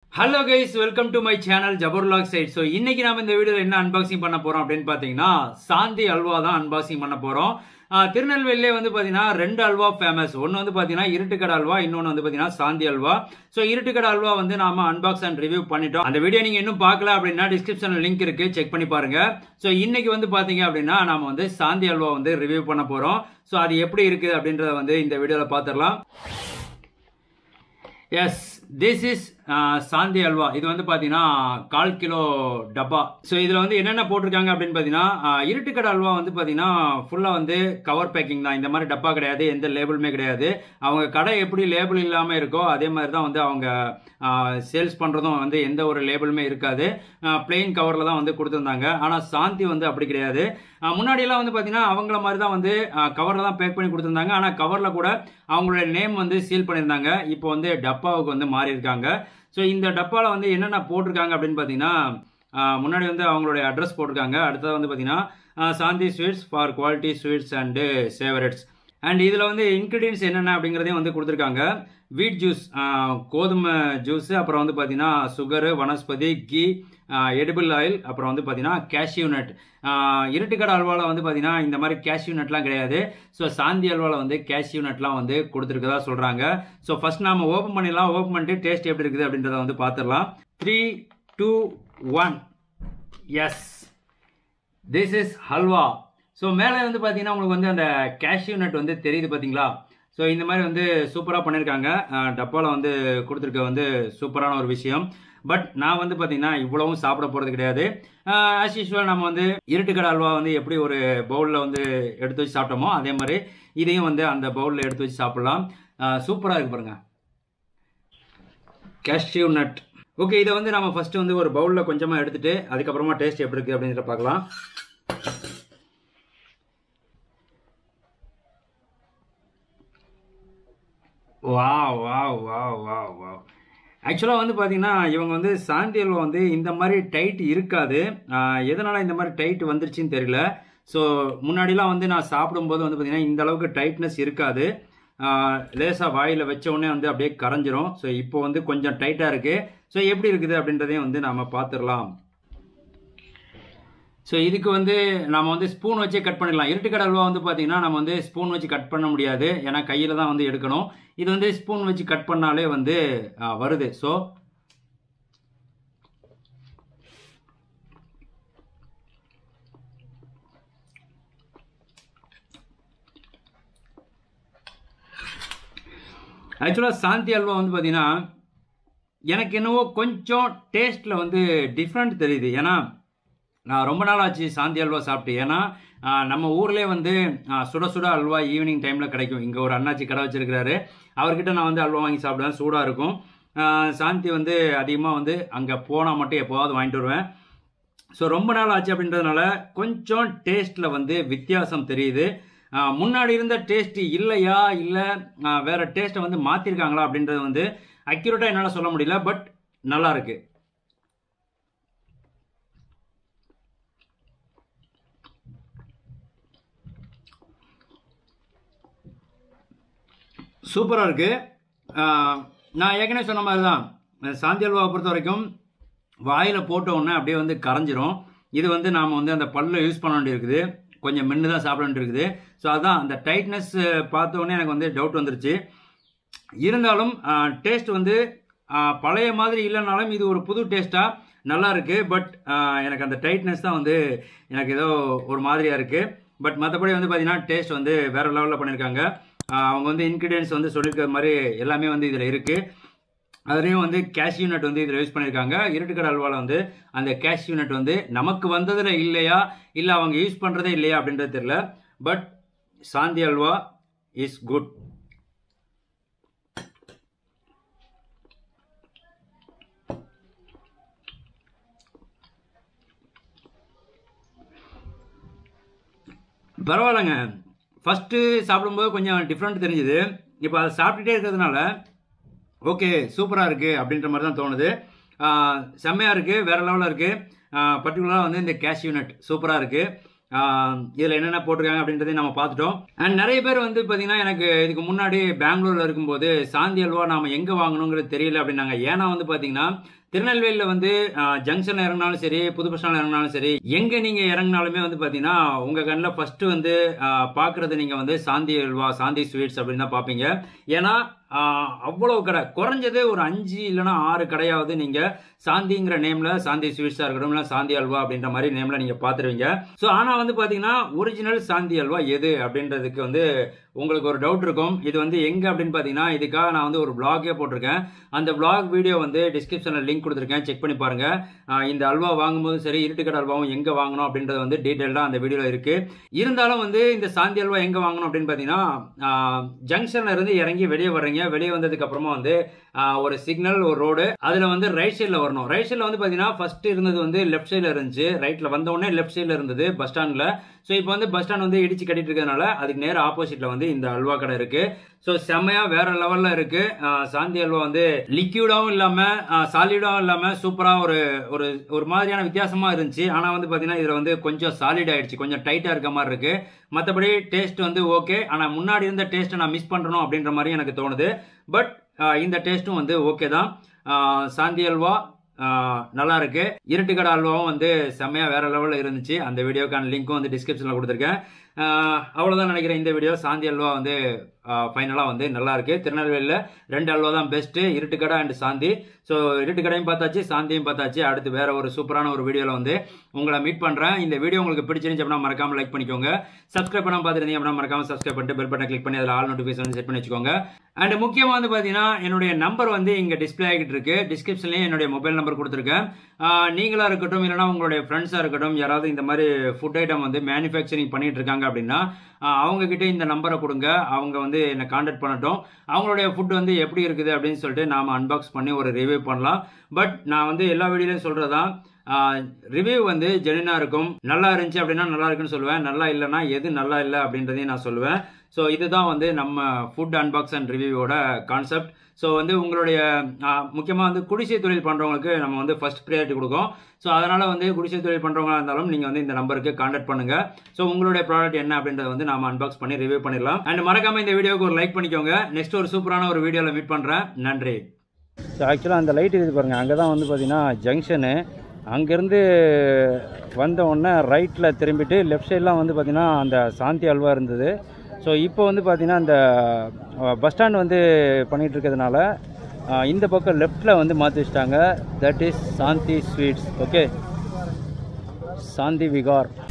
hello guys welcome to my channel ஜபர்லாக் சைட் so இன்னைக்கு நாம இந்த வீடியோவில் என்ன அன்பாக்சிங் பண்ண போறோம் அப்படின்னு பார்த்தீங்கன்னா சாந்தி அல்வா தான் அன்பாக்சிங் பண்ண போறோம் ஆஹ் திருநெல்வேலியிலே வந்து பார்த்தீங்கன்னா ரெண்டு அல்வா ஃபேமஸ் ஒன்று வந்து பார்த்தீங்கன்னா இருட்டுக்கடை அல்வா இன்னொன்று வந்து பார்த்தீங்கன்னா சாந்தி அல்வா ஸோ இருட்டுக்கடை அல்வா வந்து நாம அன்பாக்ஸ் அண்ட் ரிவ்யூ பண்ணிட்டோம் அந்த வீடியோ நீங்க இன்னும் பார்க்கல அப்படின்னா டிஸ்கிரிப்ஷனில் லிங்க் இருக்கு செக் பண்ணி பாருங்க ஸோ இன்னைக்கு வந்து பார்த்தீங்க அப்படின்னா நாம வந்து சாந்தி அல்வா வந்து ரிவ்யூ பண்ண போறோம் ஸோ அது எப்படி இருக்குது அப்படின்றத வந்து இந்த வீடியோவில் பார்த்துடலாம் yes this is Shanti halwa இது வந்து பார்த்தீங்கன்னா கால் கிலோ டப்பா ஸோ இதில் வந்து என்னென்ன போட்டிருக்காங்க அப்படின்னு பார்த்தீங்கன்னா ஆஹ், இருட்டுக்கடை அல்வா வந்து பார்த்தீங்கன்னா ஃபுல்லாக வந்து கவர் பேக்கிங் தான் இந்த மாதிரி டப்பா கிடையாது எந்த லேபிளுமே கிடையாது அவங்க கடை எப்படி லேபிள் இல்லாமல் இருக்கோ அதே மாதிரி தான் வந்து அவங்க சேல்ஸ் பண்ணுறதும் வந்து எந்த ஒரு லேபிளுமே இருக்காது பிளெயின் கவரில் தான் வந்து கொடுத்துருந்தாங்க ஆனால் சாந்தி வந்து அப்படி கிடையாது ஆஹ், முன்னாடியெல்லாம் வந்து பார்த்தீங்கன்னா அவங்கள மாதிரி தான் வந்து கவரில் தான் பேக் பண்ணி கொடுத்துருந்தாங்க ஆனால் கவரில் கூட அவங்களுடைய நேம் வந்து சீல் பண்ணியிருந்தாங்க இப்போ வந்து டப்பாவுக்கு வந்து மாறி இருக்காங்க ஸோ இந்த டப்பாவில் வந்து என்னென்ன போட்டிருக்காங்க அப்படின்னு பார்த்தீங்கன்னா ஆஹ், முன்னாடி வந்து அவங்களுடைய அட்ரஸ் போட்டிருக்காங்க அடுத்தது வந்து பார்த்தீங்கன்னா ah, Shanti sweets for quality sweets and savouries and இதில் வந்து இன்க்ரீடியன்ஸ் என்னென்ன அப்படிங்கிறதையும் வந்து கொடுத்துருக்காங்க வீட் ஜூஸ் கோதுமை ஜூஸ் அப்புறம் வந்து பார்த்தீங்கன்னா sugar vanaspati ghee edible oil அப்புறம் வந்து பார்த்தீங்கன்னா கேஷ்யூ நட் இருட்டுக்கடை அல்வாவில் வந்து பார்த்தீங்கன்னா இந்த மாதிரி கேஷ்யூ நட்லாம் கிடையாது ஸோ சாந்தி அல்வாவில் வந்து கேஷ்யூ நட்லாம் வந்து கொடுத்துருக்கதா சொல்கிறாங்க ஸோ ஃபர்ஸ்ட் நாம ஓப்பன் பண்ணிடலாம் ஓப்பன் பண்ணிட்டு டேஸ்ட் எப்படி இருக்குது அப்படின்றத வந்து பார்த்துடலாம் three two one yes this is halwa so மேலே வந்து பார்த்தீங்கன்னா உங்களுக்கு வந்து அந்த கேஷ்யூ நட் வந்து தெரியுது பார்த்தீங்களா ஸோ இந்த மாதிரி வந்து சூப்பராக பண்ணியிருக்காங்க டப்பாவில் வந்து கொடுத்துருக்க வந்து சூப்பரான ஒரு விஷயம் பட் நான் வந்து பார்த்தீங்கன்னா இவ்வளவும் சாப்பிட போகிறது கிடையாது ஆஸ் யூஸ்வல் நம்ம வந்து இருட்டுக்கடை அல்வா வந்து எப்படி ஒரு பவுலில் வந்து எடுத்து வச்சு சாப்பிட்டோமோ அதே மாதிரி இதையும் வந்து அந்த பவுலில் எடுத்து வச்சு சாப்பிடலாம் சூப்பராக இருக்கு பாருங்க கேஷ்யூ நட் ஓகே இதை வந்து நம்ம ஃபர்ஸ்ட் வந்து ஒரு பவுலில் கொஞ்சமாக எடுத்துட்டு அதுக்கப்புறமா டேஸ்ட் எப்படி இருக்குது அப்படின்றத பார்க்கலாம் வா வா வா வா வா ஆக்சுவலாக வந்து பார்த்தீங்கன்னா இவங்க வந்து சாந்தி அல்வா வந்து இந்த மாதிரி டைட் இருக்காது ஆஹ் எதனால இந்த மாதிரி டைட் வந்துருச்சுன்னு தெரியல ஸோ முன்னாடிலாம் வந்து நான் சாப்பிடும்போது வந்து பார்த்தீங்கன்னா இந்த அளவுக்கு டைட்னஸ் இருக்காது லேசாக வாயில் வச்ச உடனே வந்து அப்படியே கரைஞ்சிரும் ஸோ இப்போ வந்து கொஞ்சம் டைட்டாக இருக்குது ஸோ எப்படி இருக்குது அப்படின்றதையும் வந்து நாம் பார்த்துடலாம் ஸோ இதுக்கு வந்து நம்ம வந்து ஸ்பூன் வச்சே கட் பண்ணிடலாம் இருட்டுக்கடை அல்வா வந்து பார்த்தீங்கன்னா நம்ம வந்து ஸ்பூன் வச்சு கட் பண்ண முடியாது ஏன்னா கையில் தான் வந்து எடுக்கணும் இது வந்து ஸ்பூன் வச்சு கட் பண்ணாலே வந்து ஆ, வருது ஸோ ஆக்சுவலாக சாந்தி அல்வா வந்து பார்த்தீங்கன்னா எனக்கு என்னவோ கொஞ்சம் டேஸ்ட்டில் வந்து டிஃப்ரெண்ட் தெரியுது ஏன்னா நான் ரொம்ப நாள் ஆச்சு சாந்தி அல்வா சாப்பிட்டு ஏன்னா ஆஹ், நம்ம ஊர்லேயே வந்து ஆஹ், சுட சுட அல்வா ஈவினிங் டைமில் கிடைக்கும் இங்கே ஒரு அண்ணாச்சி கடை வச்சிருக்கிறாரு அவர்கிட்ட நான் வந்து அல்வா வாங்கி சாப்பிடுவேன் சூடாக இருக்கும் ஆஹ், சாந்தி வந்து அதிகமாக வந்து அங்கே போனால் மட்டும் எப்போவாவது வாங்கிட்டு வருவேன் ஸோ ரொம்ப நாள் ஆச்சு அப்படின்றதுனால கொஞ்சம் டேஸ்ட்டில் வந்து வித்தியாசம் தெரியுது ஆஹ், முன்னாடி இருந்த டேஸ்ட் இல்லையா இல்லை வேற டேஸ்ட்டை வந்து மாற்றிருக்காங்களா அப்படின்றது வந்து அக்யூரேட்டாக என்னால் சொல்ல முடியல பட் நல்லா இருக்கு சூப்பராக இருக்கு ஆஹ், நான் ஏற்கனவே சொன்ன மாதிரி தான் சாந்தி அல்வாவை பொறுத்த வரைக்கும் வாயில் போட்ட உடனே அப்படியே வந்து கரைஞ்சிரும் இது வந்து நாம் வந்து அந்த பல்ல யூஸ் பண்ண வேண்டியிருக்குது கொஞ்சம் மென்று தான் சாப்பிட வேண்டியிருக்குது ஸோ அதான் அந்த டைட்னஸ் பார்த்த உடனே எனக்கு வந்து டவுட் வந்துருச்சு இருந்தாலும் டேஸ்ட் வந்து ஆஹ், பழைய மாதிரி இல்லைனாலும் இது ஒரு புது டேஸ்ட்டாக நல்லா இருக்கு பட் எனக்கு அந்த டைட்னஸ் தான் வந்து எனக்கு ஏதோ ஒரு மாதிரியா இருக்கு பட் மற்றபடி வந்து பார்த்தீங்கன்னா டேஸ்ட் வந்து வேற லெவலில் பண்ணியிருக்காங்க ஆஹ், அவங்க வந்து இன்க்ரீடியன்ஸ் வந்து சொல்லியிருக்கிற மாதிரி எல்லாமே வந்து இதில் இருக்கு அதுலேயும் வந்து கேஷ்யூ நட் வந்து இதில் யூஸ் பண்ணியிருக்காங்க இருட்டுக்கடை அல்வாவில் வந்து அந்த கேஷ்யூ நட் வந்து நமக்கு வந்ததில் இல்லையா இல்லை அவங்க யூஸ் பண்ணுறதே இல்லையா அப்படின்றது தெரியல but Shanti halwa is good பரவாயில்லைங்க ஃபஸ்ட்டு சாப்பிடும்போது கொஞ்சம் டிஃப்ரெண்ட் தெரிஞ்சுது இப்போ அதை சாப்பிட்டுட்டே இருக்கிறதுனால ஓகே சூப்பராக இருக்குது அப்படின்ற மாதிரி தான் தோணுது ஆஹ் செம்மையாக இருக்குது வேறு லெவலில் இருக்குது பர்டிகுலராக வந்து இந்த கேஷ் யூனிட் சூப்பராக இருக்குது இதில் என்னென்ன போட்டிருக்காங்க அப்படின்றதையும் நம்ம பார்த்துட்டோம் அண்ட் நிறைய பேர் வந்து பார்த்தீங்கன்னா எனக்கு இதுக்கு முன்னாடி பெங்களூரில் இருக்கும்போது சாந்தி அல்வா நாம எங்கே வாங்கணுங்கிறது தெரியல அப்படின்னாங்க ஏன்னா வந்து பார்த்தீங்கன்னா திருநெல்வேலியில் வந்து ஜங்ஷன்ல இறங்கினாலும் சரி புது பஸ் ஸ்டாண்ட்ல இறங்கினாலும் சரி எங்க நீங்க இறங்கினாலுமே வந்து பாத்தீங்கன்னா உங்க கண்ணில் ஃபர்ஸ்ட் வந்து ஆஹ், பாக்குறது நீங்க வந்து சாந்தி அல்வா சாந்தி ஸ்வீட்ஸ் அப்படின்னு தான் பாப்பீங்க ஏன்னா ஆஹ், அவ்வளவு கடை குறைஞ்சது ஒரு அஞ்சு இல்லைன்னா ஆறு கடையாவது நீங்க சாந்திங்கிற நேம்ல சாந்தி ஸ்வீட்ஸா இருக்கட்டும் இல்ல சாந்தி அல்வா அப்படின்ற மாதிரி நேம்ல நீங்க பாத்துருவீங்க ஸோ ஆனா வந்து பாத்தீங்கன்னா ஒரிஜினல் சாந்தி அல்வா எது அப்படின்றதுக்கு வந்து உங்களுக்கு ஒரு டவுட் இருக்கும் இது வந்து எங்க அப்படின்னு பாத்தீங்கன்னா இதுக்காக நான் வந்து ஒரு vlog-ஏ போட்டிருக்கேன் அந்த vlog வீடியோ வந்து டிஸ்கிரிப்ஷன்ல லிங்க் கொடுத்துருக்கேன் செக் பண்ணி பாருங்க ஆஹ் இந்த அல்வா வாங்கும்போது சரி இருட்டுக்கடை அல்வாவும் எங்க வாங்கணும் அப்படின்றது வந்து டீட்டெயிலாக அந்த வீடியோல இருக்கு இருந்தாலும் வந்து இந்த சாந்தி அல்வா எங்க வாங்கணும் அப்படின்னு பாத்தீங்கன்னா ஆஹ் ஜங்ஷன்ல இருந்து இறங்கி வெளியே வர்றீங்க வெளியே வந்ததுக்கு அப்புறமா வந்து ஆஹ் ஒரு சிக்னல் ஒரு ரோடு அதுல வந்து ரைட் சைடுல வரணும் ரைட் சைடுல வந்து பாத்தீங்கன்னா ஃபர்ஸ்ட் இருந்தது வந்து லெஃப்ட் சைடுல இருந்துச்சு ரைட்ல வந்த உடனே லெஃப்ட் சைடுல இருந்தது பஸ் ஸ்டாண்ட்ல ஸோ இப்போ வந்து பஸ் ஸ்டாண்ட் வந்து இடிச்சு கட்டிட்டு இருக்கிறதுனால அதுக்கு நேர ஆப்போசிட்ல வந்து இந்த அல்வா கடை இருக்கு ஸோ செம்மையா வேற லெவல்ல இருக்கு ஆஹ் சாந்தி அல்வா வந்து லிக்யூடாவும் இல்லாம சாலிடாவும் இல்லாம சூப்பரா ஒரு ஒரு ஒரு மாதிரியான வித்தியாசமா இருந்துச்சு ஆனா வந்து பாத்தீங்கன்னா இதுல வந்து கொஞ்சம் சாலிட் ஆயிடுச்சு கொஞ்சம் டைட்டா இருக்க மாதிரி இருக்கு மற்றபடி டேஸ்ட் வந்து ஓகே ஆனா முன்னாடி இருந்த டேஸ்ட்டை நான் மிஸ் பண்றணும் அப்படின்ற மாதிரி எனக்கு தோணுது பட் இந்த டேஸ்ட்டும் வந்து ஓகே தான் ஆஹ் சாந்தி அல்வா ஆஹ் நல்லா இருக்கு இருட்டு கடை அல்வாவும் வந்து செம்மையா வேற லெவலில் இருந்துச்சு அந்த வீடியோக்கான லிங்க்கும் வந்து டிஸ்கிரிப்ஷனில் கொடுத்துருக்கேன் ஆஹ் அவ்வளவுதான் நினைக்கிறேன் இந்த வீடியோ சாந்தி அல்வா வந்து ஃபைனலாக வந்து நல்லா இருக்கு திருநெல்வேலியில் ரெண்டு அல்வா தான் best Iruttukadai and Shanti so இருட்டுக்கடையும் பார்த்தாச்சு சாந்தியும் பார்த்தாச்சு அடுத்து வேற ஒரு சூப்பரான ஒரு வீடியோவில் வந்து உங்களை மீட் பண்ணுறேன் இந்த வீடியோ உங்களுக்கு பிடிச்சிருந்துச்சு அப்படின்னா மறக்காம லைக் பண்ணிக்கோங்க சப்ஸ்கிரைப் பண்ணாம பார்த்துருந்தீங்க அப்படின்னா மறக்காம சப்ஸ்கிரைப் பண்ணிட்டு பெல் பட்டன் கிளிக் பண்ணி அதில் ஆல் நோட்டிஃபிகேஷன் செட் பண்ணி வச்சுக்கோங்க அண்ட் முக்கியமாக வந்து பார்த்தீங்கன்னா என்னுடைய நம்பர் வந்து இங்கே டிஸ்பிளே ஆகிட்டு இருக்கு டிஸ்கிரிப்ஷன்லேயே என்னுடைய மொபைல் நம்பர் கொடுத்துருக்கேன் ஆஹ் நீங்களா இருக்கட்டும் இல்லைனா உங்களுடைய ஃப்ரெண்ட்ஸாக இருக்கட்டும் யாராவது இந்த மாதிரி ஃபுட் ஐட்டம் வந்து மேனுஃபேக்சரிங் பண்ணிட்டு இருக்காங்க அப்படின்னா ஆஹ் அவங்க கிட்ட இந்த நம்பரை கொடுங்க அவங்க வந்து என்னை காண்டாக்ட் பண்ணட்டும் அவங்களுடைய ஃபுட் வந்து எப்படி இருக்குது அப்படின்னு சொல்லிட்டு நாம அன்பாக்ஸ் பண்ணி ஒரு ரிவ்யூ பண்ணலாம் பட் நான் வந்து எல்லா வீடியோலையும் சொல்றதுதான் ரிவ்யூ வந்து ஜெனினா இருக்கும் நல்லா இருந்துச்சு அப்படின்னா நல்லா இருக்குன்னு சொல்லுவேன் நல்லா இல்லைன்னா எது நல்லா இல்லை அப்படின்றதையும் நான் சொல்லுவேன் ஸோ இதுதான் வந்து நம்ம ஃபுட் அன்பாக்ஸ் அண்ட் ரிவ்யூவோட கான்செப்ட் ஸோ வந்து உங்களுடைய முக்கியமாக வந்து குடிசை தொழில் பண்ணுறவங்களுக்கு நம்ம வந்து ஃபர்ஸ்ட் ப்ரியாரிட்டி கொடுக்கும் ஸோ அதனால் வந்து குடிசை தொழில் பண்ணுறவங்களா இருந்தாலும் நீங்கள் வந்து இந்த நம்பருக்கு காண்டாக்ட் பண்ணுங்க ஸோ உங்களுடைய ப்ராடக்ட் என்ன அப்படின்றத வந்து நாம அன்பாக்ஸ் பண்ணி ரிவ்யூ பண்ணிடலாம் அண்ட் மறக்காம இந்த வீடியோக்கு ஒரு லைக் பண்ணிக்கோங்க நெக்ஸ்ட் ஒரு சூப்பரான ஒரு வீடியோவில் மீட் பண்ணுறேன் நன்றி ஸோ ஆக்சுவலாக அந்த லைட் இருக்குது பாருங்கள் அங்கே தான் வந்து பார்த்தீங்கன்னா ஜங்ஷனு அங்கேருந்து வந்த உடனே ரைட்டில் திரும்பிட்டு லெஃப்ட் சைட்லாம் வந்து பார்த்தீங்கன்னா அந்த சாந்தி அல்வா இருந்தது ஸோ இப்போ வந்து பார்த்தீங்கன்னா அந்த பஸ் ஸ்டாண்ட் வந்து பண்ணிகிட்டு இருக்கிறதுனால அஹ், இந்த பக்கம் லெஃப்ட்டில் வந்து மாற்றி வச்சிட்டாங்க that is Shanti sweets okay Shanti Vihar